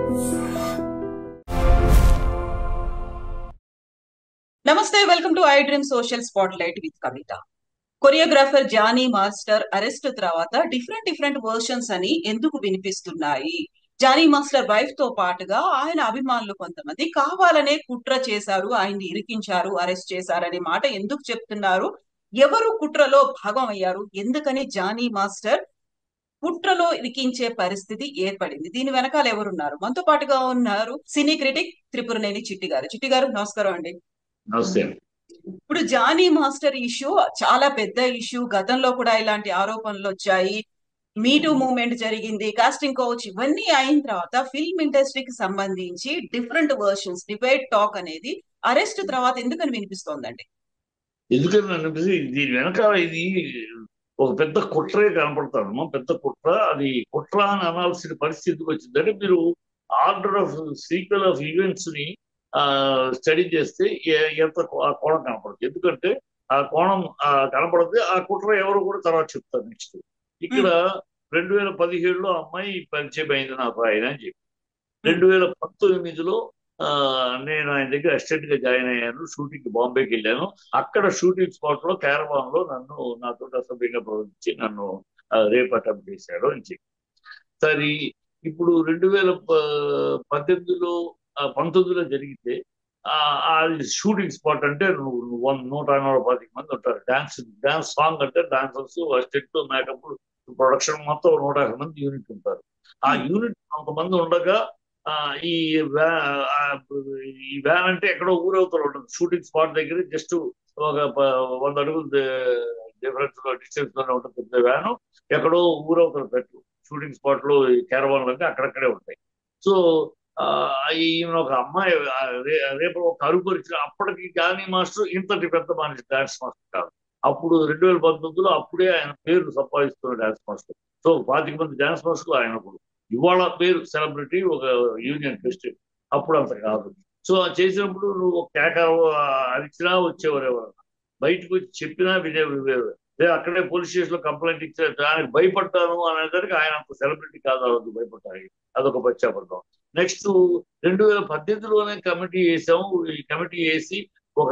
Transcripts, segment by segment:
నమస్తే welcome to iDream social spotlight with Kavitha choreographer Jani master arrest తర్వాత different different versions అని ఎందుకు వినిపిస్తున్నాయి జానీ మాస్టర్ వైఫ్ తో పాటుగా ఆయన అభిమానులు కొంతమంది కావాలనే కుట్ర చేశారు ఆయన్ని ఇరికించారు అరెస్ట్ చేశారనే మాట ఎందుకు చెప్తున్నారు ఎవరు కుట్రలో భాగం అయ్యారు ఎందుకని జానీ మాస్టర్ కుట్రలో ఇరికించే పరిస్థితి ఏర్పడింది దీని వెనకాల ఎవరున్నారు మనతో పాటుగా ఉన్నారు సినీ క్రిటిక్ త్రిపురనేని చిట్టి గారు చిట్టి గారు నమస్కారం అండి నమస్తే ఇప్పుడు జానీ మాస్టర్ ఇష్యూ చాలా పెద్ద ఇష్యూ గతంలో కూడా ఇలాంటి ఆరోపణలు వచ్చాయి మీటూ మూవ్మెంట్ జరిగింది కాస్టింగ్ కోచ్ ఇవన్నీ అయిన తర్వాత ఫిల్మ్ ఇండస్ట్రీకి సంబంధించి డిఫరెంట్ వర్షన్స్ డిబేట్ టాక్ అనేది అరెస్ట్ తర్వాత ఎందుకని వినిపిస్తోందండి ఎందుకని అనిపిస్తుంది దీని వెనకాల ఇది ఒక పెద్ద కుట్రే కనపడతాను పెద్ద కుట్ర అది కుట్ర అని అనాల్సిన పరిస్థితికి వచ్చిందంటే మీరు order of sequel of events ని స్టడీ చేస్తే ఏ- ఎంత కో- ఆ కోణం కనపడదు ఎందుకంటే ఆ కోణం ఆ కనపడదు ఆ కుట్ర ఎవరు కూడా తర్వాత చెప్తారు నెక్స్ట్ ఇక్కడ రెండు వేల పదిహేడులో అమ్మాయి పరిచయం అయింది నాకు ఆయన అని చెప్పి రెండు వేల పంతొమ్మిదిలో ఆ, నేను ఆయన దగ్గర అసిస్టెంట్ గా జాయిన్ అయ్యాను షూటింగ్ బాంబేకి వెళ్ళాను అక్కడ షూటింగ్ స్పాట్ లో క్యారవాన్ లో నన్ను నాతో అసభ్యంగా ప్రవర్తించి నన్ను రేప్ అటెంప్ట్ చేశాడు అని చెప్పి సరే ఇప్పుడు రెండు వేల ప- పద్దెనిమిదిలో ఆ, పంతొమ్మిదిలో జరిగితే ఆ ఆ షూటింగ్ స్పాట్ అంటే నువ్వు నువ్వు వన్ నూట నూట పాతిక మంది ఉంటారు డాన్స్ డాన్స్ సాంగ్ అంటే డాన్సర్స్ అసిస్టెంట్ మేకప్ ప్రొడక్షన్ మొత్తం నూట యాభై మంది యూనిట్ ఉంటారు ఆ యూనిట్ కొంతమంది ఉండగా ఆ, ఈ వ్యా- ఆ, ఈ వ్యాన్ అంటే ఎక్కడో ఊరవుతారు ఉంటుంది షూటింగ్ స్పాట్ దగ్గర జస్ట్ ఒక ప- వంద అడుగులు డిఫరెన్స్ లో డిస్టెన్స్ లోనే ఉంటుంది పెద్ద వ్యాన్ ఎక్కడో ఊరవుతారు పెట్టు షూటింగ్ స్పాట్ లో క్యారవాన్ అంటే అక్కడక్కడే ఉంటాయి సో ఆ, ఈమె ఒక అమ్మాయి ఆ, రే- రేపు ఒక అరుపు వచ్చిన అప్పటికి గానీ మాస్టర్ ఇంతటి పెద్ద మనిషి డాన్స్ మాస్టర్ కాదు అప్పుడు రెండు వేల పంతొమ్మిదిలో అప్పుడే ఆయన పేరు సంపాదిస్తున్న డాన్స్ మాస్టర్ సో పాతిక మంది డాన్స్ మాస్టర్ ఆయన కూడా ఇవాళ పేరు సెలబ్రిటీ ఒక యూనియన్ ప్రెసిడెంట్ అప్పుడు అంత కాదు సో అది చేసినప్పుడు నువ్వు ఒక కేక అరిచినా వచ్చేవారు ఎవరన్నా బయటకు వచ్చి చెప్పినా వినే వినేవారు లేదా అక్కడే పోలీస్ స్టేషన్ లో కంప్లైంట్ ఇచ్చే దానికి భయపడ్డాను అనేసరికి ఆయన అంత సెలబ్రిటీ కాదు అవ్వదు భయపడ్డానికి అదొక పశ్చాపడతాం నెక్స్ట్ రెండు వేల పద్దెనిమిదిలోనే కమిటీ వేసాము ఈ కమిటీ వేసి ఒక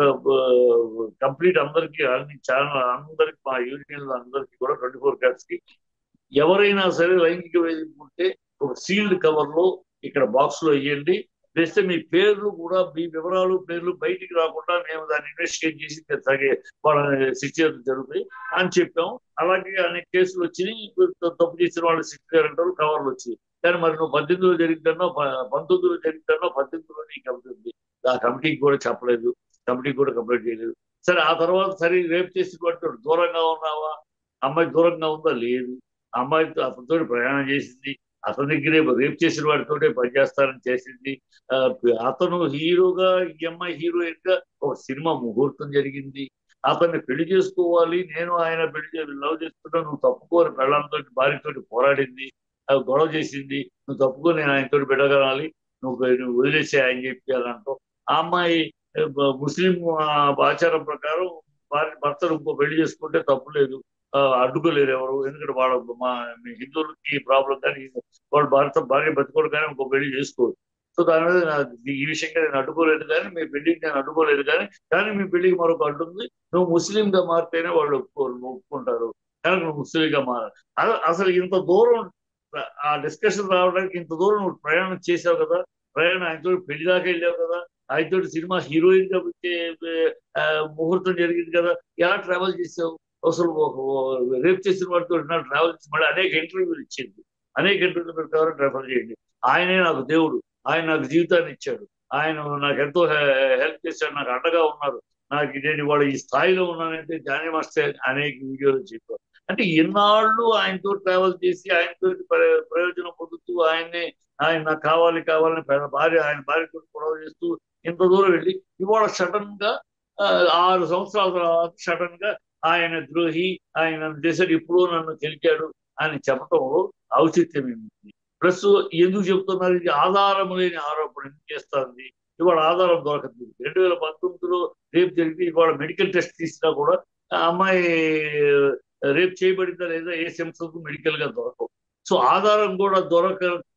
కంప్లీట్ అందరికి అన్ని ఛానల్ అందరికి మా యూనియన్ అందరికి కూడా ట్వంటీ ఫోర్ క్యాట్స్ కి ఎవరైనా సరే లైంగిక వేధింపు ఉంటే ఒక సీల్డ్ కవర్ లో ఇక్కడ బాక్స్ లో వేయండి వేస్తే మీ పేర్లు కూడా మీ వివరాలు పేర్లు బయటికి రాకుండా మేము దాన్ని ఇన్వెస్టిగేట్ చేసి తగే వాళ్ళని శిక్ష జరుగుతాయి అని చెప్పాం అలాగే అనేక కేసులు వచ్చినాయి ఇప్పుడు తప్పు చేసిన వాళ్ళు శిక్ష జరగడం కవర్లు వచ్చాయి కానీ మరి నువ్వు పద్దెనిమిదిలో జరిగిందనో ప- పంతొమ్మిదిలో జరిగిందనో పద్దెనిమిదిలో నీకు అవుతుంది ఆ కమిటీకి కూడా చెప్పలేదు కమిటీకి కూడా కంప్లైంట్ చేయలేదు సరే ఆ తర్వాత సరే రేపు చేసి వాడు దూరంగా ఉన్నావా అమ్మాయి దూరంగా ఉందా లేదు అమ్మాయి అతనితో ప్రయాణం చేసింది అతని దగ్గరే రేప్ చేసిన వాడితోటే పనిచేస్తానని చేసింది ఆ, అతను హీరోగా ఈ అమ్మాయి హీరోయిన్ గా ఒక సినిమా ముహూర్తం జరిగింది అతన్ని పెళ్లి చేసుకోవాలి నేను ఆయన పెళ్లి లవ్ చేసుకుంటా నువ్వు తప్పుకోని పెళ్ళంతో భార్యతోటి పోరాడింది ఆ, గొడవ చేసింది నువ్వు తప్పుకొని నేను ఆయనతో బిడగలాలి నువ్వు నువ్వు వదిలేసే ఆయన చెప్పి అంటావు ఆ అమ్మాయి ఆ, బ- ముస్లిం ఆ, ఆచారం ప్రకారం భార్య భర్తను ఇంకో పెళ్లి చేసుకుంటే తప్పు లేదు ఆ, అడ్డుకోలేరు ఎవరు ఎందుకంటే వాళ్ళ మా మీ హిందువులకి ప్రాబ్లం కానీ వాడు భర్త భార్య బతుకోడు కానీ ఇంకో పెళ్లి చేసుకోరు సో దాని మీద నా- ఈ విషయంగా నేను అడ్డుకోలేదు కానీ మీ పెళ్లికి నేను అడ్డుకోలేదు కానీ కానీ మీ పెళ్లికి మరొక అడ్డు ఉంది నువ్వు ముస్లిం గా మారితేనే వాళ్ళు ఒప్పుకోరు నువ్వు ఒప్పుకుంటారు కానీ నువ్వు ముస్లిం గా మార అస- అసలు ఇంత దూరం ఆ డిస్కషన్ రావడానికి ఇంత దూరం నువ్వు ప్రయాణం చేసావు కదా ప్రయాణం ఆయనతో పెళ్లి దాకా వెళ్ళావు కదా ఆయనతో సినిమా హీరోయిన్ గా వచ్చే ఆ, ముహూర్తం జరిగింది కదా ఎలా ట్రావెల్ చేసావు అసలు రేపు చేసిన వాడితో ట్రావెల్ చేసి మళ్ళీ అనేక ఇంటర్వ్యూలు ఇచ్చింది అనేక ఇంటర్వ్యూలు మీరు కావాలని రెఫర్ చేయండి ఆయనే నాకు దేవుడు ఆయన నాకు జీవితాన్ని ఇచ్చాడు ఆయన నాకు ఎంతో హెల్ప్ చేశాడు నాకు అండగా ఉన్నారు నాకు నేను ఇవాళ ఈ స్థాయిలో ఉన్నానంటే జానీ మాస్టర్ అనేక వీడియోలు చెప్పారు అంటే ఎన్నాళ్ళు ఆయనతో ట్రావెల్ చేసి ఆయనతో ప్ర- ప్రయోజనం పొందుతూ ఆయన్ని ఆయన నాకు కావాలి కావాలని పె- భార్య ఆయన భార్యతో గొడవ చేస్తూ ఇంత దూరం వెళ్ళి ఇవాళ సడన్ గా ఆ, ఆరు సంవత్సరాల తర్వాత సడన్ గా ఆయన ద్రోహి ఆయన నన్ను చేశాడు ఇప్పుడు నన్ను గెలిచాడు అని చెప్పటంలో ఔచిత్యం ఏమిటి ప్లస్ ఎందుకు చెప్తున్నారు ఇది ఆధారం లేని ఆరోపణ ఎందుకు చేస్తుంది ఇవాళ ఆధారం దొరకదు రెండు వేల పంతొమ్మిదిలో రేపు జరిగితే ఇవాళ మెడికల్ టెస్ట్ తీసినా కూడా ఆ అమ్మాయి రేపు చేయబడిందా లేదా ఏ సెన్సెస్ మెడికల్ గా దొరకవు సో ఆధారం కూడా దొరక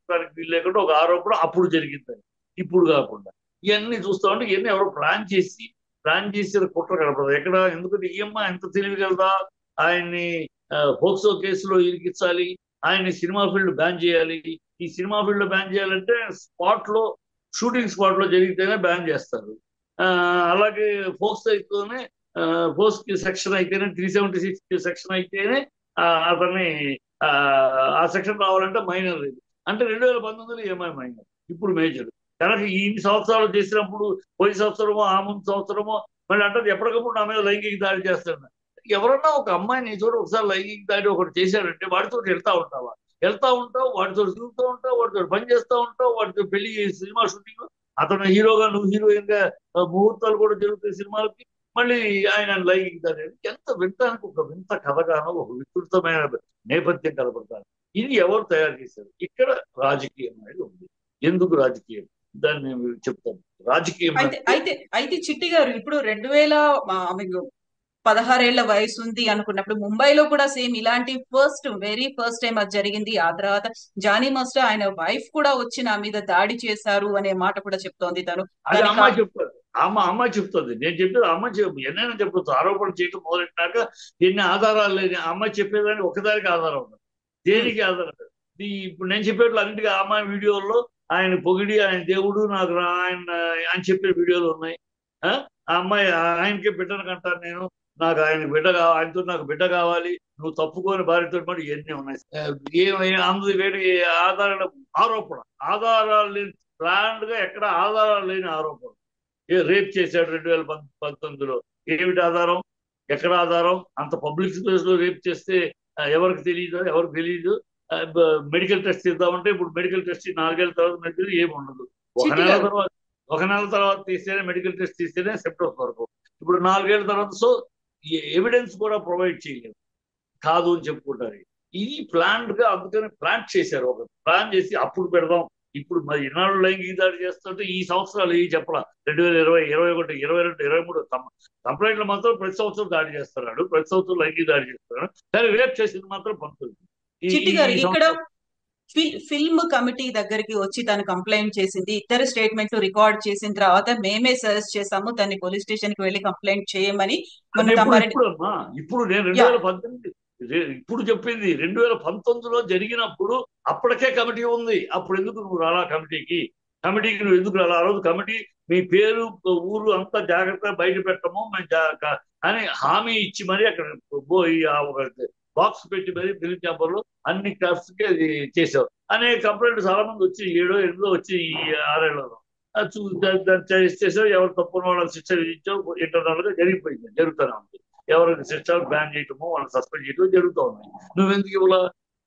చెప్పడానికి వీలు లేకుండా ఒక ఆరోపణ అప్పుడు జరిగిందని ఇప్పుడు కాకుండా ఇవన్నీ చూస్తా ఉంటే ఇవన్నీ ఎవరో ప్లాన్ చేసి ప్లాన్ చేసిన కుట్ర కనపడదు ఎక్కడ ఎందుకంటే ఈఎంఐ ఎంత తెలివిగలదా ఆయన్ని పోక్సో కేసులో ఇరికించాలి ఆయన్ని సినిమా ఫీల్డ్ బ్యాన్ చేయాలి ఈ సినిమా ఫీల్డ్ లో బ్యాన్ చేయాలంటే స్పాట్ లో షూటింగ్ స్పాట్ లో జరిగితేనే బ్యాన్ చేస్తారు ఆ, అలాగే ఫోక్స్ అయితేనే ఫోక్స్ కి సెక్షన్ అయితేనే త్రీ సెవెంటీ సిక్స్ సెక్షన్ అయితేనే ఆ, అతన్ని ఆ, ఆ సెక్షన్ రావాలంటే మైనర్ ఇది అంటే రెండు వేల పంతొమ్మిదిలో ఏమై మైనర్ ఇప్పుడు మేజర్ కనుక ఈ ఇన్ని సంవత్సరాలు చేసినప్పుడు పోయి సంవత్సరమో ఆ ముందు సంవత్సరమో మళ్ళీ అంటే ఎప్పటికప్పుడు నా మీద లైంగిక దాడి చేస్తాడు ఎవరన్నా ఒక అమ్మాయిని చోట ఒకసారి లైంగిక దాడి ఒకటి చేశాడంటే వాడితో వెళ్తా ఉంటావా వెళ్తా ఉంటావు వాడితో తిరుగుతూ ఉంటావు వాడితో పని చేస్తూ ఉంటావు వాడితో పెళ్లి సినిమా షూటింగ్ అతను హీరోగా నువ్వు హీరోయిన్ గా ఆ, ముహూర్తాలు కూడా జరుగుతాయి సినిమాలకి మళ్ళీ ఆయన లైంగిక దాడి ఎంత వింటానికి ఒక వింత కథగానో ఒక విస్తృతమైన నేపథ్యం కనపడతాను ఇది ఎవరు తయారు చేశారు ఇక్కడ రాజకీయం అనేది ఉంది ఎందుకు రాజకీయం దాన్ని నేను చెప్తాను రాజకీయం అయితే అయితే అయితే చిట్టి గారు ఇప్పుడు రెండు వేల మీకు పదహారేళ్ల వయసు ఉంది అనుకున్నప్పుడు ముంబైలో కూడా సేమ్ ఇలాంటి ఫస్ట్ వెరీ ఫస్ట్ టైం అది జరిగింది ఆ తర్వాత జానీ మాస్టర్ ఆయన వైఫ్ కూడా వచ్చి నా మీద దాడి చేశారు అనే మాట కూడా చెప్తోంది తను అది దానికి అమ్మాయి చెప్తారు అమ్మ అమ్మాయి చెప్తుంది నేను చెప్పేది అమ్మ చెప్పు ఎన్నైనా చెప్పొచ్చు ఆరోపణ చేయటం మొదలెట్టినాక ఎన్ని ఆధారాలు లేని ఆ అమ్మాయి చెప్పేదానికి ఒకదానికి ఆధారం ఉండదు దేనికి ఆధారం లేదు. ఈ ఇప్పుడు నేను చెప్పేట్లు అన్నిటికీ ఆ అమ్మాయి వీడియోల్లో ఆయన పొగిడి ఆయన దేవుడు నాకు రా- ఆయన ఆయన చెప్పే వీడియోలు ఉన్నాయి ఆ ఆ అమ్మాయి ఆ- ఆయనకే బిడ్డను కంటాను నేను నాకు ఆయన బిడ్డ కావాలి ఆయనతో నాకు బిడ్డ కావాలి నువ్వు తప్పుకొని భార్యతో మరి ఇవన్నీ ఉన్నాయి ఆ, ఏం అందు వేడి ఆధారాల ఆరోపణ ఆధారాలు లేని ప్లాండ్ గా ఎక్కడ ఆధారాలు లేని ఆరోపణ ఏ రేప్ చేశాడు రెండు వేల పం- పంతొమ్మిదిలో ఏమిటి ఆధారం ఎక్కడ ఆధారం అంత పబ్లిక్ ప్లేస్ లో రేప్ చేస్తే ఆ, ఎవరికి తెలియదు ఎవరికి తెలియదు మెడికల్ టెస్ట్ చేద్దామంటే ఇప్పుడు మెడికల్ టెస్ట్ నాలుగేళ్ల తర్వాత మెడికల్ ఏమి ఉండదు ఒక చిట్టి నెల గారు. తర్వాత ఒక నెల తర్వాత తీస్తేనే మెడికల్ టెస్ట్ తీస్తేనే సెప్టెంబర్ వరకు ఇప్పుడు నాలుగేళ్ల తర్వాత సో ఎవిడెన్స్ కూడా ప్రొవైడ్ చేయలేదు కాదు అని చెప్పుకుంటారు ఇది ప్లాన్డ్ గా అందుకని ప్లాన్ చేశారు ఒక ప్లాన్ చేసి అప్పుడు పెడదాం ఇప్పుడు మరి ఇన్నాళ్ళు లైంగిక దాడి చేస్తుంటే ఈ సంవత్సరాలు ఈ చెప్పలా రెండు వేల ఇరవై ఇరవై ఒకటి ఇరవై రెండు ఇరవై మూడు కంప్లైంట్లు మాత్రం ప్రతి సంవత్సరం దాడి చేస్తున్నాడు ప్రతి సంవత్సరం లైంగిక దాడి చేస్తున్నాడు కానీ రేప్ చేసింది మాత్రం పంతొమ్మిది ఈ- చిట్టి ఈ గారు ఇక్కడ సంవత్సరం ఫిల్- ఫిల్మ్ కమిటీ దగ్గరికి వచ్చి తను కంప్లైంట్ చేసింది ఇద్దరు స్టేట్మెంట్లు రికార్డ్ చేసిన తర్వాత మేమే సజెస్ట్ చేసాము దాన్ని పోలీస్ స్టేషన్ కి వెళ్ళి కంప్లైంట్ చేయమని అది మొన్న ఎప్పుడు తమ్మారెడ్డి ఇప్పుడు అమ్మా ఇప్పుడు నేను రెండు యా. వేల పద్దెనిమిది రే- ఇప్పుడు చెప్పింది రెండు వేల పంతొమ్మిదిలో జరిగినప్పుడు అప్పటికే కమిటీ ఉంది అప్పుడు ఎందుకు నువ్వు రాలా కమిటీకి కమిటీకి నువ్వు ఎందుకు రాలా ఆ రోజు కమిటీ మీ పేరు ఊరు అంతా జాగ్రత్తగా బయట పెట్టము మేము జా- క- అని హామీ ఇచ్చి మరి అక్కడ పోయి ఆ ఒక బాక్స్ పెట్టి మరి ఫిలిం ఛాంబర్లో అన్ని క్రాఫ్ట్స్ కి అది చేసావు అనే కంప్లైంట్ చాలా మంది వచ్చి ఏడో ఎనిమిదో వచ్చి ఈ ఆరేళ్లలో అది చూ దా- దాన్ని చేసి- చేసావు ఎవరు తప్పున వాళ్ళని శిక్ష విధించావు ఇంటర్నల్ గా జరిగిపోయింది జరుగుతూనే ఉంది ఎవరికి శిక్ష బ్యాన్ చేయటమో వాళ్ళని సస్పెండ్ చేయటమో జరుగుతూ ఉన్నాయి నువ్వెందుకు ఇవ్వాల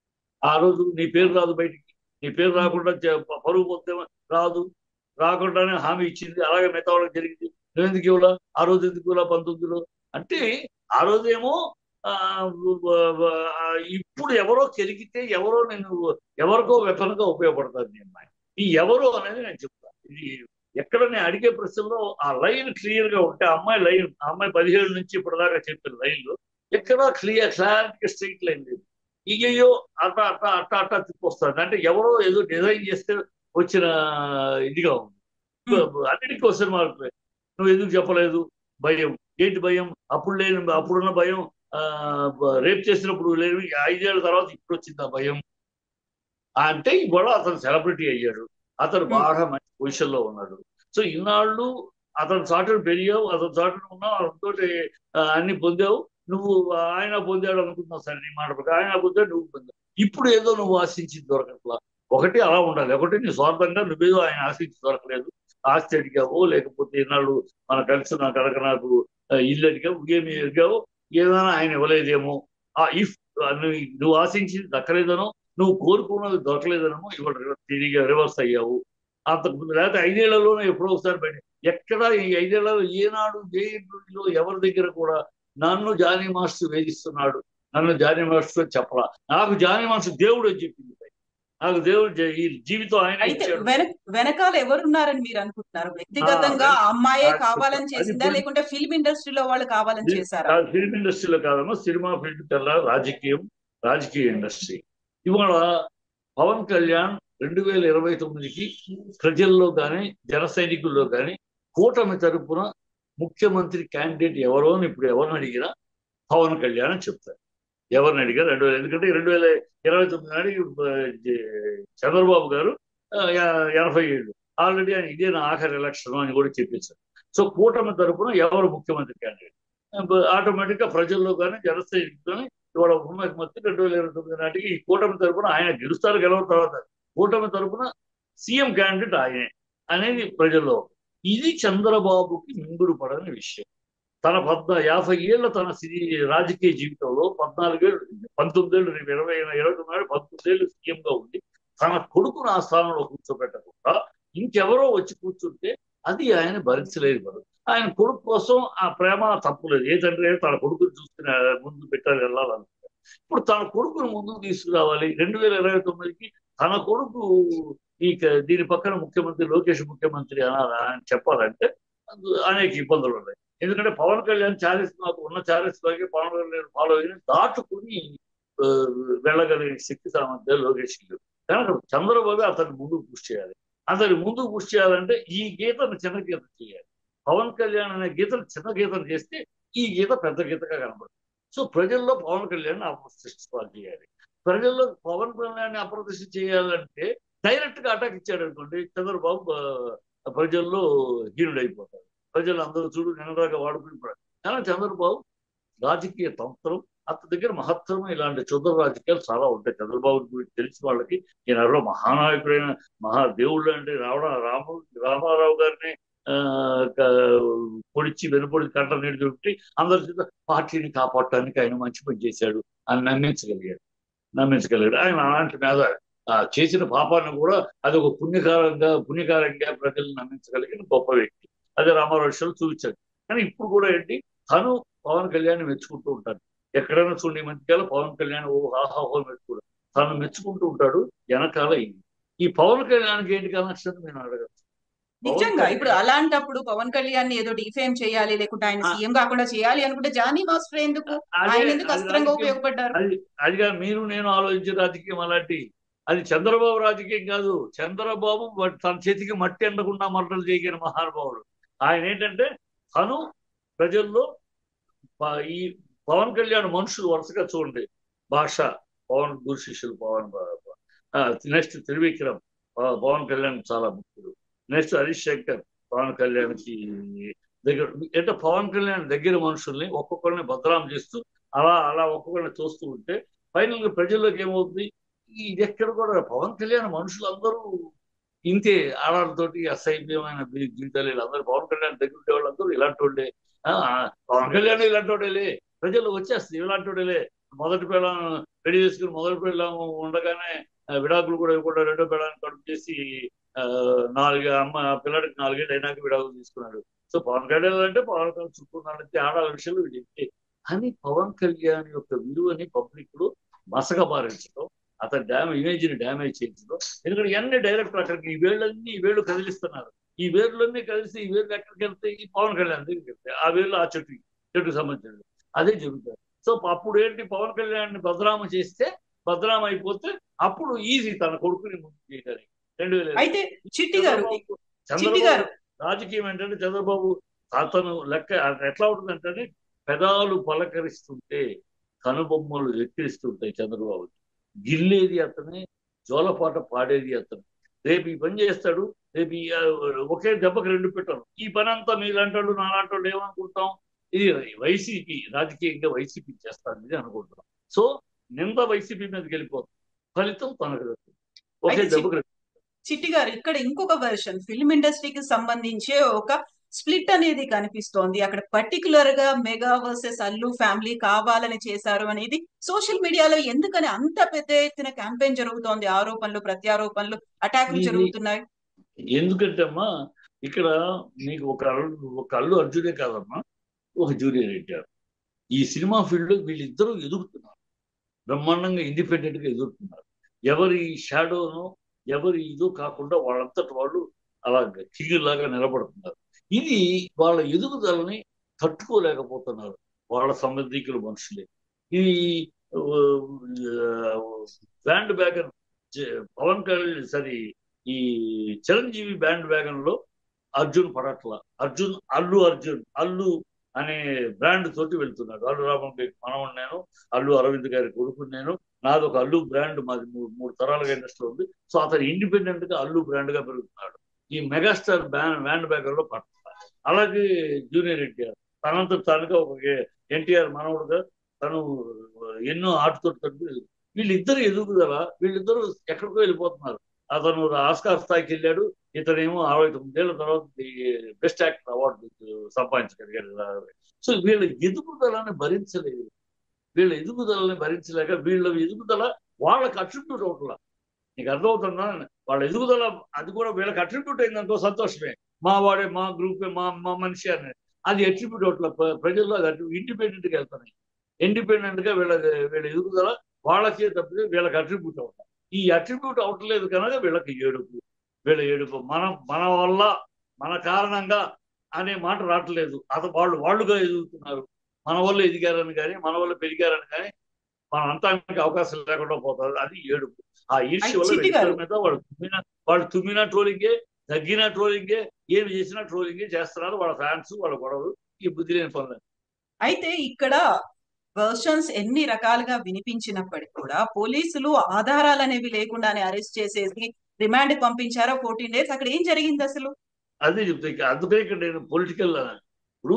ఆ రోజు నీ పేరు రాదు బయటికి నీ పేరు రాకుండా చే- ప- పరుగు పోతే రాదు రాకుండానే హామీ ఇచ్చింది అలాగే మిగతా వాళ్ళకి జరిగింది నువ్వెందుకు ఇవ్వాల ఆ రోజు ఎందుకు ఇవ్వాల పంతొమ్మిదిలో అంటే ఆ రోజేమో ఆ, వ- వ- ఆ, ఇప్పుడు ఎవరో కెలిగితే ఎవరో నేను ఎవరికో వెపన్ గా ఉపయోగపడుతుంది ఈ అమ్మాయి ఈ ఎవరు అనేది నేను చెప్తాను ఇది ఎక్కడ నేను అడిగే ప్రశ్నలో ఆ లైన్ క్లియర్ గా ఉంటే ఆ అమ్మాయి లైన్ ఆ అమ్మాయి పదిహేడు నుంచి ఇప్పటిదాకా చెప్పిన లైన్లు ఎక్కడ క్లియర్ క్లారిటీ స్ట్రైట్ లైన్ లేదు ఇయ్యో అట్ట అట్ట అట్ట అట్ట తిప్పొస్తుంది అంటే ఎవరో ఏదో డిజైన్ చేస్తే వచ్చిన ఇదిగా ఉంది అన్నిటికీ క్వశ్చన్ మార్క్ నువ్వు ఎందుకు చెప్పలేదు భయం ఏంటి భయం అప్పుడు లేని అప్పుడున్న భయం ఆ రేప్ చేసినప్పుడు లేని ఐదేళ్ల తర్వాత ఇప్పుడు వచ్చింది ఆ భయం అంటే ఇవాళ అతను సెలబ్రిటీ అయ్యాడు అతను Hmm. బాగా మంచి పొజిషన్ లో ఉన్నాడు సో ఇన్నాళ్ళు అతను చాటును పెరిగావు అతను చాటును ఉన్నావు అతనితో అన్ని పొందావు నువ్వు ఆయన పొందాడు అనుకున్నావు సరే నీ మాట ప్రకారం ఆయన పొందాడు నువ్వు పొందావు ఇప్పుడు ఏదో నువ్వు ఆశించింది దొరకట్లా ఒకటి అలా ఉండాలి ఒకటి నీ స్వార్థంగా నువ్వేదో ఆయన ఆశించి దొరకలేదు ఆస్తి అడిగావో లేకపోతే ఇన్నాళ్ళు మన కలిసి నా కనుక నాకు ఆ, ఇల్లు అడిగావు ఏమి అడిగావో ఏదైనా ఆయన ఇవ్వలేదేమో ఆ ఇఫ్ నువ్వు నువ్వు ఆశించింది దక్కలేదనో నువ్వు కోరుకున్నది దొరకలేదనో ఇవాళ తిరిగి రివర్స్ అయ్యావు అంతకుముందు లేకపోతే ఐదేళ్లలోనే ఎప్పుడో ఒకసారి బయట ఎక్కడ ఈ ఐదేళ్లలో ఏనాడు ఏ ఇంటర్వ్యూలో ఎవరి దగ్గర కూడా నన్ను జానీ మాస్టర్ వేధిస్తున్నాడు నన్ను జానీ మాస్టర్ చెప్పలా నాకు జానీ మాస్టర్ దేవుడు అని చెప్పింది నాకు దేవుడు జ- ఈ జీవితం ఆయన అయితే ఇచ్చాడు వెనక వెనకాల ఎవరున్నారని మీరు అనుకుంటున్నారు వ్యక్తిగతంగా ఆ అమ్మాయే అది కావాలని అది చేసిందా ఇప్పుడు- లేకుంటే ఫిల్మ్ ఇండస్ట్రీలో వాళ్ళు కావాలని చేశారా ఫిల్మ్ ఇండస్ట్రీలో కాదమ్మా సినిమా ఫీల్డ్ కల్లా రాజకీయం రాజకీయ ఇండస్ట్రీ ఇవాళ పవన్ కళ్యాణ్ రెండు వేల ఇరవై తొమ్మిదికి ప్రజల్లో కానీ జన సైనికుల్లో కానీ కూటమి తరపున ముఖ్యమంత్రి క్యాండిడేట్ ఎవరో అని ఇప్పుడు ఎవరిని అడిగినా పవన్ కళ్యాణ్ అని చెప్తారు ఎవరిని అడిగా రెండు వేల ఎందుకంటే రెండు వేల ఇరవై తొమ్మిది నాటికి ఆ, జ- చంద్రబాబు గారు ఆ, ఎ- ఎనభై ఏళ్ళు ఆల్రెడీ ఆయన ఇదే నా ఆఖరి ఎలక్షన్ అని కూడా చెప్పేశారు సో కూటమి తరపున ఎవరు ముఖ్యమంత్రి క్యాండిడేట్ ఆటోమేటిక్ గా ప్రజల్లో కానీ జనసైనికులు కానీ ఇవాళ ముఖ్యమంత్రి రెండు వేల ఇరవై తొమ్మిది నాటికి ఈ కూటమి తరపున ఆయన గెలుస్తారు గెలవ తర్వాత కూటమి తరపున సీఎం క్యాండిడేట్ ఆయనే అనేది ప్రజల్లో ఇది చంద్రబాబుకి మింగుడు పడని విషయం తన పద్నా యాభై ఏళ్ల తన సినీ రాజకీయ జీవితంలో పద్నాలుగేళ్ళు పంతొమ్మిదేళ్ళు రేపు ఇరవై ఇరవై తొమ్మిది పంతొమ్మిదేళ్ళు సీఎం గా ఉండి తన కొడుకును ఆ స్థానంలో కూర్చోబెట్టకుండా ఇంకెవరో వచ్చి కూర్చుంటే అది ఆయన భరించలేదు పడు ఆయన కొడుకు కోసం ఆ ప్రేమ తప్పులేదు ఏ తండ్రి తన కొడుకుని చూసుకుని ముందు పెట్టాలి వెళ్ళాలనుకుంటారు ఇప్పుడు తన కొడుకును ముందుకు తీసుకురావాలి రెండు వేల ఇరవై తొమ్మిదికి తన కొడుకు ఈ క- దీని పక్కన ముఖ్యమంత్రి లోకేష్ ముఖ్యమంత్రి అనాలా అని చెప్పాలంటే అందు- అనేక ఇబ్బందులు ఉన్నాయి ఎందుకంటే పవన్ కళ్యాణ్ చారిస్ నాకు ఉన్న చారిస్ లాగే పవన్ కళ్యాణ్ ఫాలో అయిన దాటుకుని ఆ, వెళ్ళగలిగిన శక్తి సామర్థ్యాలు లోకేష్ లేవు కనుక చంద్రబాబు అతన్ని ముందుకు పుష్ చేయాలి అతన్ని ముందుకు పుష్ చేయాలంటే ఈ గీతను చిన్న గీత చేయాలి పవన్ కళ్యాణ్ అనే గీతను చిన్న గీతను చేస్తే ఈ గీత పెద్ద గీతగా కనబడుతుంది సో ప్రజల్లో పవన్ కళ్యాణ్ అప్రతిష్ట చేయాలి ప్రజల్లో పవన్ కళ్యాణ్ అప్రతిష్ట చేయాలంటే డైరెక్ట్ గా అటాక్ ఇచ్చాడు అనుకోండి చంద్రబాబు ఆ, ప్రజల్లో హీనుడైపోతాడు ప్రజలు అందరూ చూడు నిన్నదాకా వాడుకుని కానీ చంద్రబాబు రాజకీయ తంత్రం అతని దగ్గర మహత్తరం ఇలాంటి చుద్దర రాజకీయాలు చాలా ఉంటాయి చంద్రబాబు గురించి తెలిసిన వాళ్ళకి ఈయనలో మహానాయకుడైన మహాదేవుడు అంటే రావణ రాము రామారావు గారిని ఆ, క- పొడిచి వెనుపొడి కంట నీడు చుట్టి అందరి చేత పార్టీని కాపాడటానికి ఆయన మంచి పని చేశాడు అని నమ్మించగలిగాడు నమ్మించగలిగాడు ఆయన అలాంటి మీద ఆ, చేసిన పాపాన్ని కూడా అది ఒక పుణ్యకారంగా పుణ్యకారంగా ప్రజలను నమ్మించగలిగిన గొప్ప వ్యక్తి అదే రామారావు విషయంలో చూపించాడు కానీ ఇప్పుడు కూడా ఏంటి తను పవన్ కళ్యాణ్ మెచ్చుకుంటూ ఉంటాడు ఎక్కడైనా చూడండి ఈ మధ్యకాలం పవన్ కళ్యాణ్ ఓ హాహాహో మెచ్చుకోడు తను మెచ్చుకుంటూ ఉంటాడు వెనకాల ఇది ఈ పవన్ కళ్యాణ్కి ఏంటి కనెక్షన్ నేను అడగచ్చు నిజంగా ఇప్పుడు అలాంటప్పుడు పవన్ కళ్యాణ్ ని ఏదో డిఫేమ్ చేయాలి లేకుంటే ఆయన ఆ. సీఎం కాకుండా చేయాలి అనుకుంటే జానీ మాస్టర్ ఎందుకు అదే ఆయన ఎందుకు అది అస్త్రంగా రాజకీయం. ఉపయోగపడ్డారు అది అదిగా మీరు నేను ఆలోచించే రాజకీయం అలాంటి అది చంద్రబాబు రాజకీయం కాదు చంద్రబాబు వాడి తన చేతికి మట్టి ఎండకుండా మరటలు చేయగలిగిన మహానుభావుడు ఆయన ఏంటంటే తను ప్రజల్లో ప- ఈ పవన్ కళ్యాణ్ మనుషులు వరుసగా చూడండి భాష పవన్ గురు శిష్యులు పవన్ నెక్స్ట్ త్రివిక్రమ్ ప- పవన్ కళ్యాణ్ చాలా ముఖ్యుడు నెక్స్ట్ హరీష్ శంకర్ పవన్ కళ్యాణ్కి దగ్గర అంటే పవన్ కళ్యాణ్ దగ్గర మనుషుల్ని ఒక్కొక్కరిని భద్రాం చేస్తూ అలా అలా ఒక్కొక్కరిని చూస్తూ ఉంటే ఫైనల్ గా ప్రజల్లోకి ఏమవుతుంది ఇది ఎక్కడ కూడా పవన్ కళ్యాణ్ మనుషులందరూ ఇంతే ఆడాలతోటి అసహ్యమైన జీ- జీవితాలు వీళ్ళందరూ పవన్ కళ్యాణ్ దగ్గర ఉండే వాళ్ళందరూ ఇలాంటి వాళ్ళే ఆ, పవన్ కళ్యాణ్ ఇలాంటి వాడేలే ప్రజలు వచ్చేస్తుంది ఇలాంటి వాడేలే మొదటి పిల్లం పెళ్లి చేసుకుని మొదటి పిల్లం ఉండగానే ఆ, విడాకులు కూడా ఇవ్వకుండా రెండో పిల్లాన్ని కడుపు చేసి ఆ, నాలుగు అమ్మ పిల్లడికి నాలుగేళ్ళు అయినాక విడాకులు తీసుకున్నాడు సో పవన్ కళ్యాణ్ అంటే పవన్ కళ్యాణ్ చుట్టూ ఉన్నాడంటే ఆడాల విషయాలు వీళ్ళు ఇంతే కానీ పవన్ కళ్యాణ్ యొక్క విలువని పబ్లిక్ లో మసకబారించడం అతని డ్యామేజ్ ఇమేజ్ ని డ్యామేజ్ చేయించడం ఎందుకంటే ఇవన్నీ డైరెక్టర్ అక్కడికి ఈ వేళ్ళన్నీ ఈ వేళ్ళు కదిలిస్తున్నారు ఈ వేర్లన్నీ కలిసి ఈ వేర్లు ఎక్కడికి వెళ్తే ఈ పవన్ కళ్యాణ్ దగ్గరికి వెళ్తాయి ఆ వేర్లు ఆ చెట్టు చెట్టుకు సంబంధించినది అదే జరుగుతుంది సో అప్పుడు ఏంటి పవన్ కళ్యాణ్ ని భద్రామ చేస్తే భద్రామ అయిపోతే అప్పుడు ఈజీ తన కొడుకుని ముందు చేయడానికి రెండు వేల ఇరవై. అయితే చిట్టి గారు చంద్రబాబు- చిట్టి గారు చంద్రబాబు రాజకీయం ఏంటంటే చంద్రబాబు అతను లెక్క ఎట్లా ఉంటుందంటే పెదాలు పలకరిస్తుంటే కనుబొమ్మలు ఎక్కిరిస్తుంటాయి చంద్రబాబు గిల్లేది అతనే జోలపాట పాడేది అతను రేపు ఈ పని చేస్తాడు రేపు ఈ, ఆ, ఒకే దెబ్బకి రెండు పెట్టాను ఈ పని అంతా మీలాంటి వాళ్ళు నాలాంటి వాళ్ళు ఏమనుకుంటాం ఇది వైసీపీ రాజకీయంగా వైసీపీ చేస్తాను ఇది అనుకుంటున్నాం సో నింద వైసీపీ మీదకి వెళ్ళిపోతుంది ఫలితం తనకు దక్కుతుంది. ఒకే అయితే దెబ్బకి రెండు. చిట్టి గారు ఇక్కడ ఇంకొక వెర్షన్ ఫిల్మ్ ఇండస్ట్రీకి సంబంధించే ఒక స్ప్లిట్ అనేది కనిపిస్తోంది అక్కడ పర్టికులర్ గా మెగా వర్సెస్ అల్లు ఫ్యామిలీ కావాలని చేశారు అనేది సోషల్ మీడియాలో ఎందుకని అంత పెద్ద ఎత్తున క్యాంపెయిన్ జరుగుతోంది ఆరోపణలు ప్రత్యారోపణలు అటాకులు ఇది- జరుగుతున్నాయి ఎందుకంటే అమ్మా ఇక్కడ మీకు ఒక అల్లు ఒక అల్లు అర్జునే కాదమ్మా ఒక జూనియర్ ఎన్టీఆర్ ఈ సినిమా ఫీల్డ్ లో వీళ్ళిద్దరూ ఎదుగుతున్నారు బ్రహ్మాండంగా ఇండిపెండెంట్ గా ఎదుగుతున్నారు ఎవరి షాడోను ఎవరి ఇదో కాకుండా వాళ్ళంతటి వాళ్ళు అలా లాగా నిలబడుతున్నారు ఇది వాళ్ళ ఎదుగుదలని తట్టుకోలేకపోతున్నారు వాళ్ళ సంబంధికుల మనుషులే ఇది బ్యాండ్ బ్యాగన్ జ- పవన్ కళ్యాణ్ సారీ ఈ చిరంజీవి బ్యాండ్ వ్యాగన్ లో అర్జున్ పడట్ల అర్జున్ అల్లు అర్జున్ అల్లు అనే బ్రాండ్ తోటి వెళ్తున్నాడు అల్లు రామన్ మనవడు నేను అల్లు అరవింద్ గారి కొడుకు నేను నాది ఒక అల్లు బ్రాండ్ మాది మూడు మూడు తరాలుగా ఇండస్ట్రీ ఉంది సో అతను ఇండిపెండెంట్ గా అల్లు బ్రాండ్ గా పెరుగుతున్నాడు ఈ మెగాస్టార్ బ్యాండ్ బ్యాండ్ బ్యాగర్ లో పట్ల అలాగే జూనియర్ ఎన్టీఆర్ తనంత తానుగా ఒక ఎన్టీఆర్ మనవడుగా తను ఎన్నో ఆటతో వీళ్ళిద్దరు ఎదుగుదల వీళ్ళిద్దరూ ఎక్కడికో వెళ్ళిపోతున్నారు అతను ఆస్కార్ స్థాయికి వెళ్ళాడు ఇతనేమో అరవై తొమ్మిదేళ్ల తర్వాత బెస్ట్ యాక్టర్ అవార్డు సంపాదించగలిగాడు సో వీళ్ళ ఎదుగుదలని భరించలేదు వీళ్ళ ఎదుగుదలని భరించలేక వీళ్ళ ఎదుగుదల వాళ్ళకి అట్రిబ్యూట్ అవట్లా నీకు అర్థమవుతుందా వాళ్ళ ఎదుగుదల అది కూడా వీళ్ళకి అట్రిబ్యూట్ అయిందనుకో సంతోషమే మా వాడే మా గ్రూప్ మా మా మనిషి అనేది అది అట్రిబ్యూట్ అవట్లా ప్ర- ప్రజల్లో అది ఇండిపెండెంట్ గా వెళ్తున్నాయి ఇండిపెండెంట్ గా వీళ్ళ వీళ్ళ ఎదుగుదల వాళ్ళకే తప్పితే వీళ్ళకి అట్రిబ్యూట్ అవుతాయి ఈ అట్రిబ్యూట్ అవట్లేదు కనుక వీళ్ళకి ఏడుపు వీళ్ళ ఏడుపు మన మన వల్ల మన కారణంగా అనే మాట రావట్లేదు అత వాళ్ళు వాళ్ళుగా ఎదుగుతున్నారు మన వల్ల ఎదిగారని కానీ మన వల్ల పెరిగారని కానీ మన అంతానికి అవకాశం లేకుండా పోతారు అది ఏడుపు ఆ ఈర్ష్య వల్ల చిట్టి గారు. వీళ్ళిద్దరి మీద వాళ్ళు తుమ్మిన వాళ్ళు తుమ్మిన ట్రోలింగే తగ్గిన ట్రోలింగే ఏమి చేసినా ట్రోలింగే చేస్తున్నారు వాళ్ళ ఫ్యాన్స్ వాళ్ళ గొడవలు ఈ బుద్ధి లేని పనులు అయితే ఇక్కడ వర్షన్స్ ఎన్ని రకాలుగా వినిపించినప్పటికీ కూడా పోలీసులు ఆధారాలు అనేవి లేకుండానే అరెస్ట్ చేసేసి రిమాండ్ పంపించారా ఫోర్టీన్ డేస్ అక్కడ ఏం జరిగింది అసలు అదే చెప్తే ఇక అందుకే ఇక్కడ నేను పొలిటికల్ ఇప్పుడు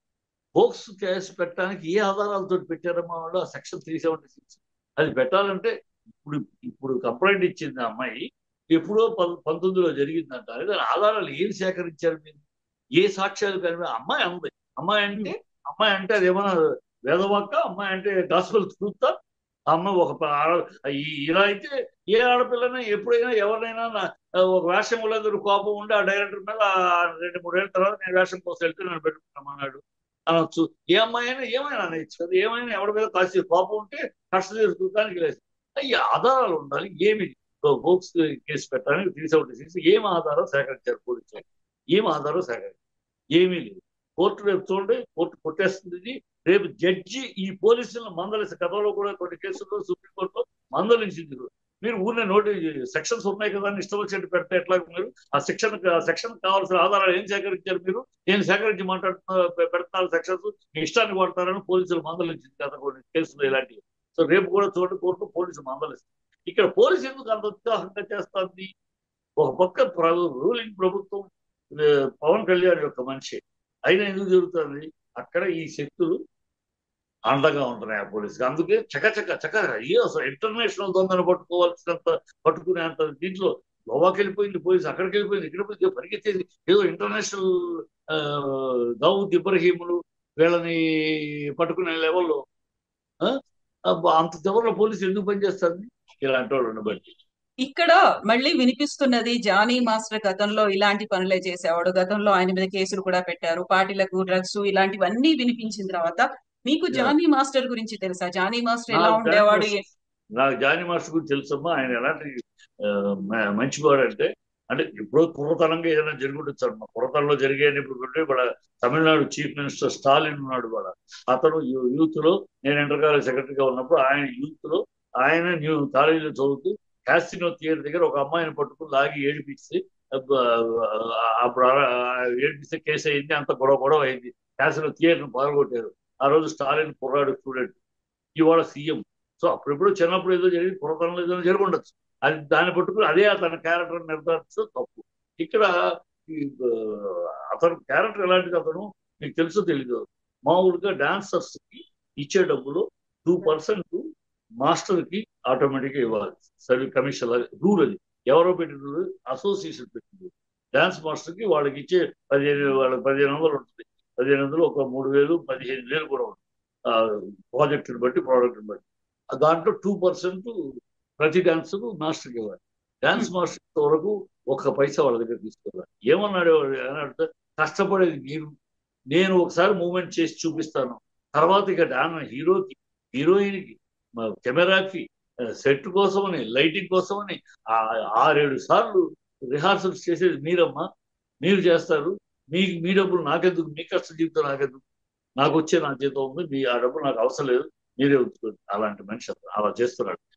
హోక్స్ కేసు పెట్టడానికి ఏ ఆధారాలతో పెట్టారమ్మా వాళ్ళు ఆ సెక్షన్ త్రీ సెవెంటీ సిక్స్ అది పెట్టాలంటే ఇప్పుడు ఇప్పుడు కంప్లైంట్ ఇచ్చింది ఆ అమ్మాయి ఎప్పుడో పం- పంతొమ్మిదిలో జరిగిందంట దాని ఆధారాలు ఏం సేకరించారు మీరు ఏ సాక్ష్యాలు కానీ అమ్మాయి అంది అమ్మాయి అంటే అమ్మాయి అంటే అది ఏమన్నా వేదవాక్క అమ్మాయి అంటే గాస్పల్ ట్రూతా అమ్మాయి ఒక ప- ఆడ- ఈ- ఇలా అయితే ఏ ఆడపిల్లైనా ఎప్పుడైనా ఎవరినైనా నా- ఒక వేషం వాళ్ళందరూ కోపం ఉండి ఆ డైరెక్టర్ మీద ఆ రెండు మూడేళ్ల తర్వాత నేను వేషం కోసం వెళ్తే నన్ను పెట్టుకున్నామన్నాడు అనొచ్చు ఏ అమ్మాయి అయినా ఏమైనా అనొచ్చు కదా ఏమైనా ఎవరి మీద కాసి కోపం ఉంటే కష్ట తీర్చుకోవడానికి లేదు ఈ ఆధారాలు ఉండాలి ఏమి బోక్స్ కేసు పెట్టడానికి త్రీ సెవెంటీ సిక్స్ ఏం ఆధారం సేకరించారు పోలీసులు ఏం ఆధారం సేకరించారు ఏమీ లేదు కోర్టు రేపు చూడండి కోర్టు కొట్టేస్తుంది ఇది. రేపు జడ్జి ఈ పోలీసులను మందలిసి గతంలో కూడా కొన్ని కేసుల్లో సుప్రీంకోర్టులో మందలించింది మీరు ఊరినే నోటి సెక్షన్స్ ఉన్నాయి కదా అని ఇష్టం వచ్చినట్టు పెడితే ఎట్లా మీరు ఆ సెక్షన్ ఆ సెక్షన్ కావాల్సిన ఆధారాలు ఏం సేకరించారు మీరు నేను సేకరించి మాట్లాడుతున్నా పె- పెడుతున్నారు సెక్షన్స్ మీ ఇష్టాన్ని కొడతారని పోలీసులు మందలించింది కదా కొన్ని కేసులు ఇలాంటివి సో రేపు కూడా చూడండి కోర్టు పోలీసు మందలిస్తుంది ఇక్కడ పోలీసు ఎందుకు అంత ఉత్సాహంగా చేస్తుంది ఒక పక్క రూలింగ్ ప్రభుత్వం ఆ, పవన్ కళ్యాణ్ యొక్క మనిషి అయినా ఎందుకు జరుగుతుంది అక్కడ ఈ శక్తులు అండగా ఉంటున్నాయి ఆ పోలీసుకి అందుకే చకచక చక ఏ అసలు ఇంటర్నేషనల్ దొంగను పట్టుకోవాల్సినంత పట్టుకునేంత దీంట్లో గోవాకి వెళ్ళిపోయింది పోలీసు అక్కడికి వెళ్ళిపోయింది ఇక్కడ పోయింది పరిగెత్తేది ఏదో ఇంటర్నేషనల్ దావుద్ ఇబ్రహీములు వీళ్ళని పట్టుకునే లెవెల్లో ఆ? అబ్బా, అంత చివరిలో పోలీసు ఎందుకు పనిచేస్తుంది ఇలాంటి వాళ్ళని బట్టి ఇక్కడ మళ్ళీ వినిపిస్తున్నది జానీ మాస్టర్ గతంలో ఇలాంటి పనులే చేసేవాడు గతంలో ఆయన మీద కేసులు కూడా పెట్టారు పార్టీలకు డ్రగ్స్ ఇలాంటివన్నీ వినిపించిన తర్వాత మీకు Yeah. జానీ మాస్టర్ గురించి తెలుసా జానీ మాస్టర్ ఎలా నాకు జానీ ఉండేవాడు మాస్టర్- నాకు జానీ మాస్టర్ గురించి తెలుసమ్మా ఆయన ఎలాంటి ఆ, మ- మంచివాడు అంటే అంటే ఇప్పుడు పురతనంగా ఏదైనా జరుగుండొచ్చు మా పురతనంలో జరిగేది ఇప్పుడు ఉంటే వాళ్ళ తమిళనాడు చీఫ్ మినిస్టర్ స్టాలిన్ ఉన్నాడు వాళ్ళ అతను యూత్ లో నేను ఇంటర్ కాలేజ్ సెక్రటరీగా ఉన్నప్పుడు ఆయన యూత్ లో ఆయన న్యూ కాలేజీలో చదువుతూ క్యాసినో థియేటర్ దగ్గర ఒక అమ్మాయిని పట్టుకుని లాగి ఏడిపించి అబ్బ- అప్పుడు ఆ- ఆ ఏడిపిస్తే కేసు అయింది అంత గొడవ గొడవ అయింది క్యాసినో థియేటర్ పాల్గొట్టారు ఆ రోజు స్టాలిన్ కుర్రాడు స్టూడెంట్ ఇవాళ సీఎం సో అప్పుడెప్పుడు చిన్నప్పుడు ఏదో జరిగి పురాతనంలో ఏదో జరిగి ఉండొచ్చు అది దాన్ని పట్టుకుని అదే అతని క్యారెక్టర్ నిర్ధారించడం తప్పు ఇక్కడ ఈ, ఆ, అతను క్యారెక్టర్ ఎలాంటిది అతను మీకు తెలుసో తెలీదు మామూలుగా డాన్సర్స్ కి ఇచ్చే డబ్బులు టూ పర్సెంట్ మాస్టర్ కి ఆటోమేటిక్ గా ఇవ్వాలి సర్వీ కమిషన్ రూల్ అది ఎవరో పెట్టిన అసోసియేషన్ పెట్టింది డాన్స్ మాస్టర్ కి వాళ్ళకి ఇచ్చే పదిహేను వాళ్ళకి పదిహేను వందలు ఉంటుంది పదిహేను వందలు ఒక మూడు వేలు పదిహేను వేలు కూడా ఉంటుంది ప్రాజెక్టుని బట్టి ప్రోడక్ట్ని బట్టి ఆ దాంట్లో టూ పర్సెంట్ ప్రతి డాన్సర్ మాస్టర్కి ఇవ్వాలి డాన్స్ మాస్టర్ వరకు ఒక్క పైసా వాళ్ళ దగ్గర తీసుకోవాలి ఏమన్నాడు వాడు అని అడిగితే కష్టపడేది మీరు నేను ఒకసారి మూమెంట్ చేసి చూపిస్తాను తర్వాత ఇక డాన్ హీరోకి హీరోయిన్కి కెమెరాకి సెట్ కోసమని లైటింగ్ కోసమని ఆ- ఆరేడు సార్లు రిహార్సల్స్ చేసేది మీరమ్మా మీరు చేస్తారు మీ మీ డబ్బులు నాకెందుకు మీ కష్ట జీవితం నాకెందుకు నాకు వచ్చే నా జీతం ఉంది మీ ఆ డబ్బులు నాకు అవసరం లేదు మీరే ఉంచుకోండి అలాంటి మనిషి అతను. అలా చేస్తున్నాడు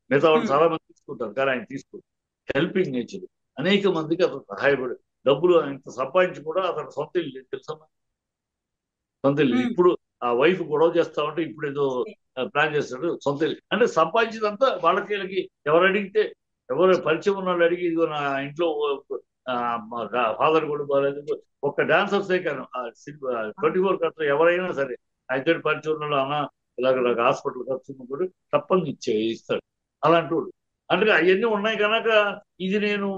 మిగతా వాళ్ళు Hmm. చాలా మంది తీసుకుంటారు కానీ ఆయన తీసుకోరు హెల్పింగ్ నేచర్ అనేక మందికి అతను సహాయపడు డబ్బులు ఆయన సంపాదించి కూడా అతను సొంత ఇల్లు లేదు తెలుసా సొంత ఇల్లు Hmm. ఇప్పుడు ఆ వైఫ్ గొడవ చేస్తా ఉంటే ఇప్పుడు ఏదో ప్లాన్ చేస్తాడు సొంత ఇల్లు అంటే సంపాదించిందంతా వాళ్ళకి వీళ్ళకి ఎవరు అడిగితే ఎవరు పరిచయం ఉన్న వాళ్ళు అడిగి ఇదిగో నా ఇంట్లో ఫాదర్ కూడా బాగాలేదు ఒక్క డాన్సర్సే కాను ట్వంటీ ఫోర్ ఖర్చు ఎవరైనా సరే అయితే పరిచయం ఉన్న వాళ్ళు అన్న ఇలాగ నాకు హాస్పిటల్ ఖర్చు ఉన్న కూడా తప్పని ఇచ్చే ఇస్తాడు అలాంటి వాడు అంటే అవన్నీ ఉన్నాయి కనుక ఇది నేను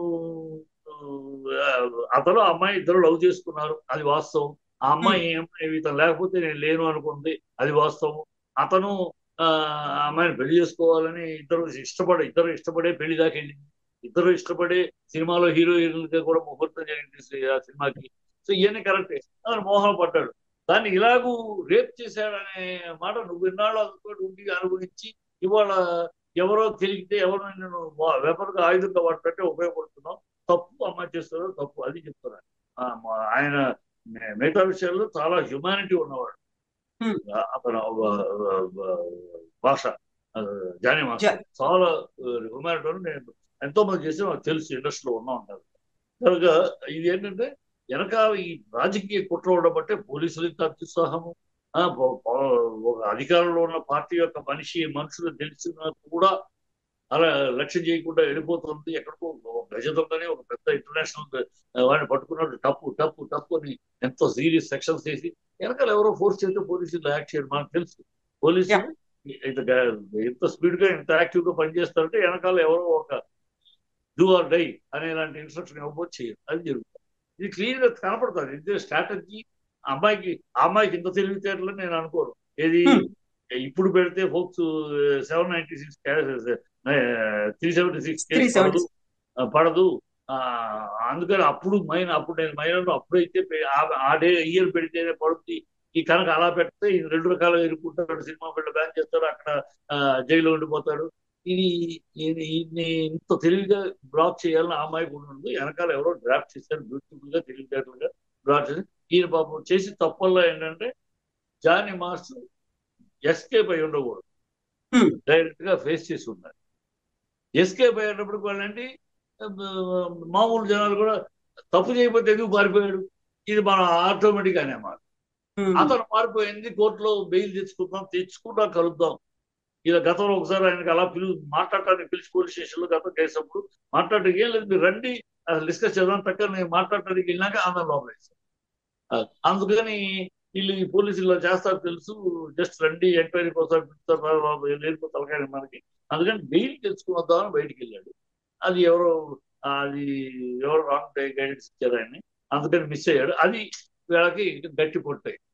ఆ, అతను అమ్మాయి ఇద్దరు లవ్ చేసుకున్నారు అది వాస్తవం ఆ అమ్మాయి ఏం- ఇతను లేకపోతే నేను లేను అనుకుంది అది వాస్తవం అతను ఆ ఆ అమ్మాయిని పెళ్లి చేసుకోవాలని ఇద్దరు ఇష్టపడే ఇద్దరు ఇష్టపడే పెళ్లి దాకా వెళ్ళింది ఇద్దరు ఇష్టపడే సినిమాలో హీరో హీరోయిన్గా కూడా ముహూర్తం జరిగింది ఆ సినిమాకి సో ఇవన్నీ కరెక్టే అతను మోహన పడ్డాడు దాన్ని ఇలాగూ రేప్ చేశాడనే మాట నువ్వు ఇన్నాళ్ళు అనుకోని ఉండి అనుభవించి ఇవాళ ఎవరో తెలిగితే ఎవరో నేను వెపర్గా ఆయుధంగా వాడుతుంటే ఉపయోగపడుతున్నావు తప్పు అమ్మాయి చేస్తారో తప్పు అది చెప్తున్నాను ఆ, మా- ఆయన మి- మిగతా విషయాల్లో చాలా హ్యుమానిటీ ఉన్నవాడు Hmm. ఆ, అతను ఆ, ఆ, ఆ, భాష ఆ, జానీ మాస్టర్ జా- చాలా హ్యుమానిటీ నేను ఎంతో మంది చేసి నాకు తెలుసు ఇండస్ట్రీలో ఉన్నా ఉంటారు కనుక ఇది ఏంటంటే వెనక ఈ రాజకీయ కుట్ర ఉండబట్టే పోలీసులు ఇంత అత్యుత్సాహము ఆ, ప- ప- ఒక అధికారంలో ఉన్న పార్టీ యొక్క మనిషి మనుషులు తెలిసిన కూడా అలా లక్ష్యం చేయకుండా వెళ్ళిపోతుంది ఎక్కడికో ఒక గజ దొంగని ఒక పెద్ద ఇంటర్నేషనల్ వాడిని పట్టుకున్నాడు టప్పు టప్పు టప్పు అని ఎంతో సీరియస్ సెక్షన్స్ వేసి వెనకాల ఎవరో ఫోర్స్ చేస్తే పోలీసులు యాక్ట్ చేయడం మనకు తెలుసు పోలీసులు ఇంత గా- ఇంత స్పీడ్ గా ఇంత యాక్టివ్ గా పనిచేస్తారంటే వెనకాల ఎవరో ఒక డూ ఆర్ డై అనే ఇలాంటి ఇన్స్ట్రక్షన్ ఇవ్వబోతు చేయరు అది జరుగుతుంది ఇది క్లియర్ గా కనపడుతుంది ఇది స్ట్రాటజీ అమ్మాయికి ఆ అమ్మాయికి ఇంత తెలివితేటలు నేను అనుకోను ఏది Hmm. ఇప్పుడు పెడితే POCSO seven ninety six three seventy six 376. పడదు ఆ, పడదు ఆ, అందుకని అప్పుడు మైన్ అప్పుడు నేను మైనర్ అప్పుడైతే పె- ఆ- ఆ డే ఇయర్ పెడితేనే పడుతుంది ఈ కనుక అలా పెడితే ఈ రెండు రకాలుగా ఇరుక్కుంటాడు సినిమా ఫీల్డ్ బ్యాన్ చేస్తాడు అక్కడ ఆ, జైల్లో ఉండిపోతాడు ఇది ఇది ఈయన్ని ఇంత తెలివిగా బ్లాక్ చేయాలని ఆ అమ్మాయికి ఉండదు వెనకాల ఎవరో డ్రాఫ్ట్ చేశారు బ్యూటిఫుల్ గా తెలివితేటలుగా డ్రాఫ్ట్ చేసి ఈయన పాపం చేసి తప్పల్లో ఏంటంటే జానీ మాస్టర్ ఎస్కేప్ అయి ఉండకూడదు Hmm. డైరెక్ట్ గా ఫేస్ చేసి ఉన్నారు ఎస్కేప్ అయ్యేటప్పుడు వాళ్ళంటే మామూలు జనాలు కూడా తప్పు చేయకపోతే ఎందుకు పారిపోయాడు ఇది మన ఆటోమేటిక్ అనే మాట Hmm. అతను మారిపోయింది కోర్టులో బెయిల్ తెచ్చుకుందాం తెచ్చుకుంటా కలుద్దాం ఇలా గతంలో ఒకసారి ఆయనకి అలా పిలు మాట్లాడటానికి పిలిచి పోలీస్ స్టేషన్ లో గతం చేసినప్పుడు మాట్లాడటానికి ఏం లేదు మీరు రండి అసలు డిస్కస్ చేద్దాం టక్కర్ నేను మాట్లాడటానికి వెళ్ళినాక అందరం లోపల వేశారు. ఆ, అందుకని వీళ్ళు ఈ పోలీసులు ఇలా చేస్తారు తెలుసు జస్ట్ రండి ఎంక్వైరీ కోసం పిలుస్తారు లేకపోతే తలకాయ మనకి అందుకని బెయిల్ తెచ్చుకుని బయటికి వెళ్ళాడు అది ఎవరో అది ఎవరు రాంగ్ గైడెన్స్ ఇచ్చారు ఆయన్ని అందుకని మిస్ అయ్యాడు అది వీళ్ళకి గట్టి పొట్టాయి